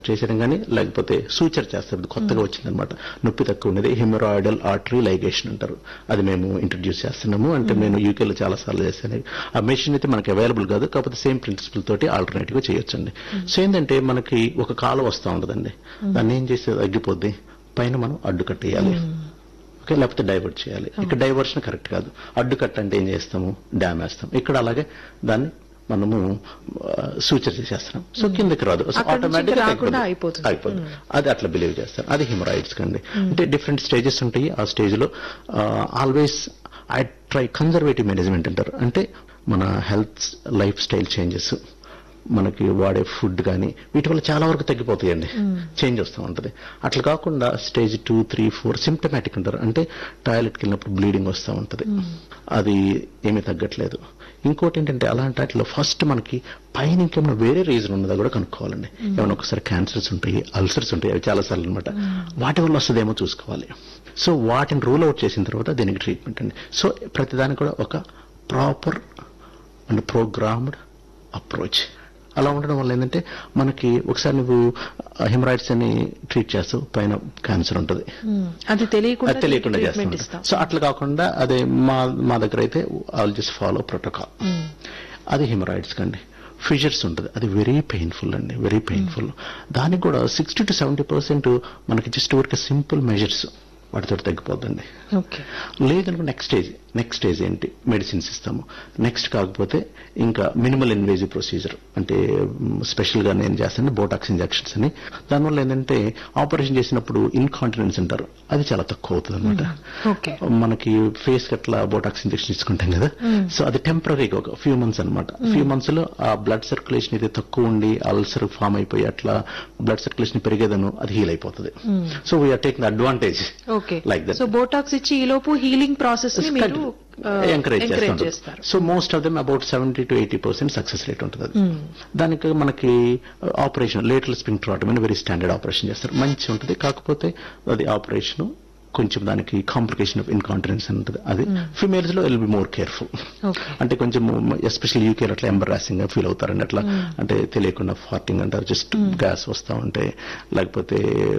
చేసేయడం కానీ లేకపోతే సూచర్ చేస్తారు కొత్తగా వచ్చిందనమాట నొప్పి తక్కువ ఉన్నది హెమరాయిడల్ ఆర్టరీ లైగేషన్ అంటారు అది మేము ఇంట్రడ్యూస్ చేస్తున్నాము అంటే నేను యూకేలో చాలా సార్లు చేశాను ఆ మెషిన్ అయితే మనకి అవైలబుల్ కాదు కాకపోతే సేమ్ ప్రిన్సిపల్ తోటి ఆల్టర్నేటివ్ గా చేయొచ్చండి సో ఏంటంటే మనకి ఒక కాలు వస్తూ ఉంటుందండి దాన్ని ఏం చేస్తే తగ్గిపోద్ది పైన మనం అడ్డు కట్టేయాలి ఓకే లేకపోతే డైవర్ట్ చేయాలి ఇక్కడ డైవర్షన్ కరెక్ట్ కాదు అడ్డు కట్ అంటే ఏం చేస్తాము డ్యామ్ వేస్తాం ఇక్కడ అలాగే దాన్ని మనము సూచర్ చేసేస్తున్నాం సో కిందకి రాదు సో అక్కడ నుంచి automatic గా రాకుండా తగ్గిపోతుంది. అయిపోతుంది. అయిపోతుంది అది అట్లా బిలీవ్ చేస్తారు అది హిమరాయిడ్స్ కండి అంటే డిఫరెంట్ స్టేజెస్ ఉంటాయి ఆ స్టేజ్ లో always I try conservative management అంటారు అంటే మన హెల్త్ లైఫ్ స్టైల్ చేంజెస్ మనకి వాడే ఫుడ్ కానీ వీటి వల్ల చాలా వరకు తగ్గిపోతాయండి చేంజ్ వస్తూ ఉంటుంది అట్లా కాకుండా stage two three four symptomatic అంటారు అంటే టాయిలెట్కి వెళ్ళినప్పుడు బ్లీడింగ్ వస్తూ ఉంటుంది అది ఏమీ తగ్గట్లేదు ఇంకోటి ఏంటంటే అలాంటి వాటిలో ఫస్ట్ మనకి పైన ఇంకేమైనా వేరే రీజన్ ఉన్నదా కూడా కనుక్కోవాలండి ఏమైనా ఒకసారి క్యాన్సర్స్ ఉంటాయి అల్సర్స్ ఉంటాయి అవి చాలా సార్లు అనమాట వాటి వల్ల వస్తుందేమో చూసుకోవాలి సో వాటిని రూల్ అవుట్ చేసిన తర్వాత దీనికి ట్రీట్మెంట్ అండి సో ప్రతిదానికి కూడా ఒక ప్రాపర్ అండ్ ప్రోగ్రామ్డ్ అప్రోచ్ అలా ఉండడం వల్ల ఏంటంటే మనకి ఒకసారి నువ్వు హిమరాయిడ్స్ అని ట్రీట్ చేస్తావు పైన క్యాన్సర్ ఉంటుంది ఉమ్, అది తెలియకుండా అది తెలియకుండా ట్రీట్మెంట్ చేస్తాం ఇస్తాం సో అట్లా కాకుండా అదే మా మా దగ్గర అయితే all just follow protocol um, అది హిమరాయిడ్స్ కండి ఫిజర్స్ ఉంటుంది అది వెరీ పెయిన్ఫుల్ అండి వెరీ పెయిన్ఫుల్ దానికి కూడా సిక్స్టీ టు సెవెంటీ పర్సెంట్ మనకి జస్ట్ ఊరికే సింపుల్ మెజర్స్ వాటితో తగ్గిపోద్దండి ఓకే లేదనుకో నెక్స్ట్ స్టేజ్ నెక్స్ట్ స్టేజ్ ఏంటి మెడిసిన్స్ ఇస్తాము నెక్స్ట్ కాకపోతే ఇంకా మినిమల్ ఇన్వేజివ్ ప్రొసీజర్ అంటే స్పెషల్ గా నేను చేస్తాను బోటాక్స్ ఇంజెక్షన్స్ అని దానివల్ల ఏంటంటే ఆపరేషన్ చేసినప్పుడు ఇన్కాంటినెన్స్ అంటారు అది చాలా తక్కువ అవుతుంది అనమాట ఓకే మనకి ఫేస్ అట్లా బోటాక్స్ ఇంజెక్షన్ ఇచ్చుకుంటాం కదా సో అది టెంపరీగా ఒక ఫ్యూ మంత్స్ అనమాట ఫ్యూ మంత్స్ లో ఆ బ్లడ్ సర్క్యులేషన్ అయితే తక్కువ ఉండి అల్సర్ ఫామ్ అయిపోయి అట్లా బ్లడ్ సర్క్యులేషన్ పెరిగేదను అది హీల్ అయిపోతుంది so we're taking advantage okay Like that. So Botox ఇచ్చి ఈ లోపు హీలింగ్ ప్రాసెస్ ని మీరు ఎంకరేజ్ ఎంకరేజ్ చేస్తారు చేస్తారు so most of them about seventy to eighty percent success rate ఉంటుంది అది. దానికి మనకి operation lateral sphincterotomy very standard operation చేస్తారు మంచి ఉంటుంది కాకపోతే అది ఆపరేషన్ కొంచెం దానికి కాంప్లికేషన్ ఆఫ్ ఇన్కాంటినెన్స్ ఉంటుంది అది ఫిమేల్స్ లో will be more careful okay అంటే కొంచెం ఎస్పెషల్ యూకే అట్లా ఎంబరాసింగ్ గా ఫీల్ అవుతారండి అట్లా అంటే తెలియకుండా ఫార్టింగ్ అంటారు జస్ట్ గ్యాస్ వస్తా ఉంటే లేకపోతే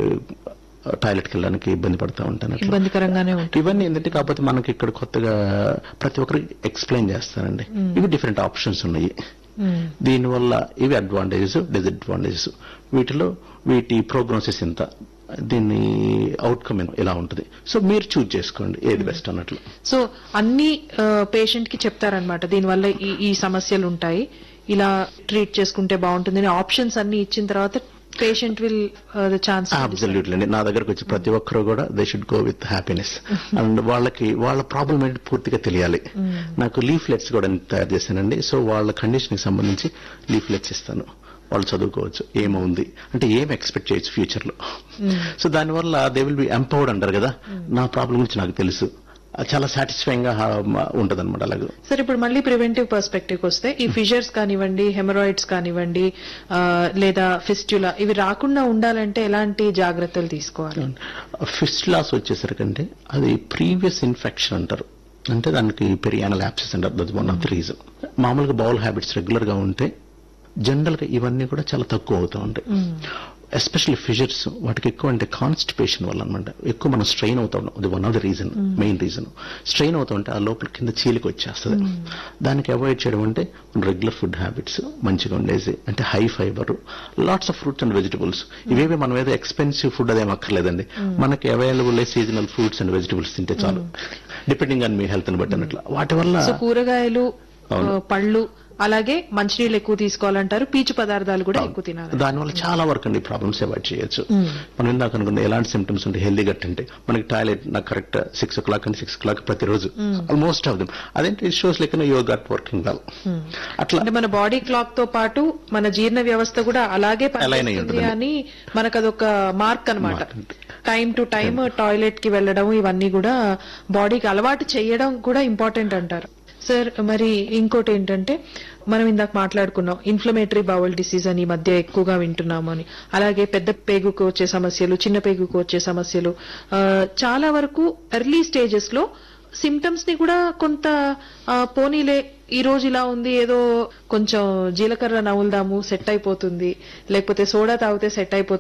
టాయిలెట్కి వెళ్ళడానికి ఇబ్బంది పడతా ఉంటాను అట్లా ఇబ్బందికరంగానే ఉంటుంది ఇవన్నీ ఏంటంటే కాకపోతే మనకి ఇక్కడ కొత్తగా ప్రతి ఒక్కరికి ఎక్స్ప్లెయిన్ చేస్తారండి ఇవి డిఫరెంట్ ఆప్షన్స్ ఉన్నాయి ఉమ్, దీనివల్ల ఇవి అడ్వాంటేజెస్ డిసడ్వాంటేజెస్ వీటిలో వీటి ప్రోగ్నోసిస్ ఎంత దీన్ని అవుట్కమ్ ఎలా ఉంటుంది సో మీరు చూజ్ చేసుకోండి ఏది బెస్ట్ అన్నట్లు సో అన్ని పేషెంట్ కి చెప్తారనమాట దీనివల్ల ఈ ఈ సమస్యలు ఉంటాయి ఇలా ట్రీట్ చేసుకుంటే బాగుంటుంది ఆప్షన్స్ అన్ని ఇచ్చిన తర్వాత పేషెంట్ విల్ ఛాన్స్ అబ్సల్యూట్లీ అండి నా దగ్గరకు వచ్చి ప్రతి ఒక్కరు కూడా they should go with happiness and వాళ్ళకి వాళ్ళ ప్రాబ్లం ఏంటి పూర్తిగా తెలియాలి నాకు లీఫ్లెట్స్ కూడా నేను తయారు చేశానండి సో వాళ్ళ కండిషన్ కి సంబంధించి లీఫ్లెట్స్ ఇస్తాను వాళ్ళు చదువుకోవచ్చు ఏముంది అంటే ఏం ఎక్స్పెక్ట్ చేయొచ్చు ఫ్యూచర్ లో సో దానివల్ల దే విల్ బి ఎంపవర్డ్ అంటారు కదా నా ప్రాబ్లం గురించి నాకు తెలుసు అది చాలా సాటిస్ఫైయింగ్ గా ఉంటది అనమాట అలాగే సరే ఇప్పుడు మళ్ళీ ప్రివెంటివ్ పర్స్పెక్టివ్ వస్తే ఈ ఫిషర్స్ కానివ్వండి హెమరాయిడ్స్ కానివ్వండి ఆ, లేదా ఫిస్టులా ఇవి రాకుండా ఉండాలంటే ఎలాంటి జాగ్రత్తలు తీసుకోవాలి ఫిస్టులాస్ వచ్చేసరికంటే అది ప్రీవియస్ ఇన్ఫెక్షన్ అంటారు అంటే దానికి పెరియానల్ యాప్సెస్ అంటారు that one of the reason మామూలుగా బౌల్ హ్యాబిట్స్ రెగ్యులర్ గా ఉంటే జనరల్ గా ఇవన్నీ కూడా చాలా తక్కువ అవుతూ ఉంటాయి ఎస్పెషల్లీ ఫిజర్స్ వాటికి ఎక్కువ అంటే కాన్స్టిపేషన్ వల్ల అనమాట ఎక్కువ మనం స్ట్రెయిన్ అవుతా ఉన్నాం అది one of the reason main reason strain అవుతా ఉంటే ఆ లోపల కింద చీలికి వచ్చేస్తుంది దానికి అవాయిడ్ చేయడం అంటే రెగ్యులర్ ఫుడ్ హ్యాబిట్స్ మంచిగా ఉండేది అంటే high fibre lots of fruits and vegetables ఇవేవి మనం ఏదో ఎక్స్పెన్సివ్ ఫుడ్ అదేం అక్కర్లేదండి మనకి available seasonal fruits and vegetables తింటే చాలు డిపెండింగ్ ఆన్ మీ హెల్త్ ని బట్టి అన్నట్లు వాటి వల్ల సో కూరగాయలు అవును. ఆ, పళ్ళు అలాగే మంచినీళ్ళు ఎక్కువ తీసుకోవాలంటారు పీచు పదార్థాలు కూడా ఎక్కువ తినాలి దానివల్ల చాలా వరకు అండి ప్రాబ్లమ్స్ అవాయిడ్ చేయొచ్చు మనం ఇందాక అనుకున్న ఎలాంటి సిమ్టమ్స్ ఉంటే హెల్దీ గట్ అంటే మనకి టాయిలెట్ నాకు correct six o'clock and six o'clock ప్రతిరోజు ఆల్మోస్ట్ ఆఫ్ దమ్ అదేంటి ఇట్ షోస్ లెక్క యువర్ గట్ వర్కింగ్ వెల్ అట్లా అంటే మన బాడీ క్లాక్ తో పాటు మన జీర్ణ వ్యవస్థ కూడా అలాగే Align అయి పనిచేస్తుంది ఉంటుందండి. అని మనకు అదొక మార్క్ అన్నమాట Mark. Time to time toilet కి వెళ్ళడం ఇవన్నీ కూడా బాడీకి అలవాటు చేయడం కూడా ఇంపార్టెంట్ అంటారు సార్ మరి ఇంకోటి ఏంటంటే మనం ఇందాక మాట్లాడుకున్నాం ఇన్ఫ్లమేటరీ బౌల్ డిసీజ్ అని ఈ మధ్య ఎక్కువగా వింటున్నాము అని అలాగే పెద్ద పేగుకు వచ్చే సమస్యలు చిన్న పేగుకు వచ్చే సమస్యలు ఆ, చాలా వరకు ఎర్లీ స్టేజెస్ లో సిమ్టమ్స్ ని కూడా కొంత ఆ, పోనీలే ఈ రోజు ఇలా ఉంది ఏదో కొంచెం జీలకర్ర నవ్వులుదాము సెట్ అయిపోతుంది లేకపోతే సోడా తాగితే సెట్ అయిపోతుంది